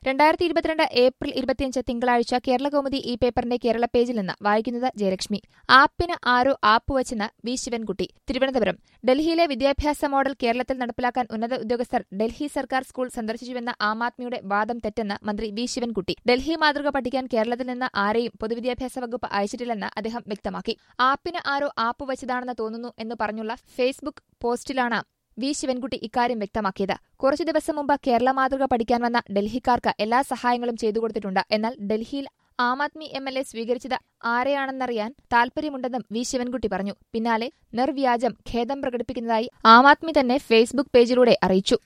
രണ്ടായിരത്തി ഇരുപത്തിരണ്ട് ഏപ്രിൽ ഇരുപത്തിയഞ്ച് തിങ്കളാഴ്ച കേരളകൗമുദി ഈ പേപ്പറിന്റെ കേരള പേജിൽ നിന്ന് വായിക്കുന്നത് ജയലക്ഷ്മി ആപ്പിന് ആരോ ആപ്പ് വച്ചെന്ന് വി ശിവൻകുട്ടി തിരുവനന്തപുരം ഡൽഹിയിലെ വിദ്യാഭ്യാസ മോഡൽ കേരളത്തിൽ നടപ്പിലാക്കാൻ ഉന്നത ഉദ്യോഗസ്ഥർ ഡൽഹി സർക്കാർ സ്കൂൾ സന്ദർശിച്ചുവെന്ന ആം ആദ്മിയുടെ വാദം തെറ്റെന്ന് മന്ത്രി വി ശിവൻകുട്ടി ഡൽഹി മാതൃക പഠിക്കാൻ കേരളത്തിൽ നിന്ന് ആരെയും പൊതുവിദ്യാഭ്യാസ വകുപ്പ് അയച്ചിട്ടില്ലെന്ന് അദ്ദേഹം വ്യക്തമാക്കി ആപ്പിന് ആരോ ആപ്പ് വച്ചതാണെന്ന് തോന്നുന്നു എന്ന് പറഞ്ഞുള്ള ഫേസ്ബുക്ക് പോസ്റ്റിലാണ് വി ശിവൻകുട്ടി ഇക്കാര്യം വ്യക്തമാക്കിയത് കുറച്ചു ദിവസം മുമ്പ് കേരള മാതൃക പഠിക്കാൻ വന്ന ഡൽഹിക്കാർക്ക് എല്ലാ സഹായങ്ങളും ചെയ്തു കൊടുത്തിട്ടുണ്ട് എന്നാൽ ഡൽഹിയിൽ Aam Aadmi M L A സ്വീകരിച്ചത് ആരെയാണെന്നറിയാൻ താൽപര്യമുണ്ടെന്നും വി ശിവൻകുട്ടി പറഞ്ഞു പിന്നാലെ നിർവ്യാജം ഖേദം പ്രകടിപ്പിക്കുന്നതായി ആം ആദ്മി തന്നെ ഫേസ്ബുക്ക് പേജിലൂടെ അറിയിച്ചു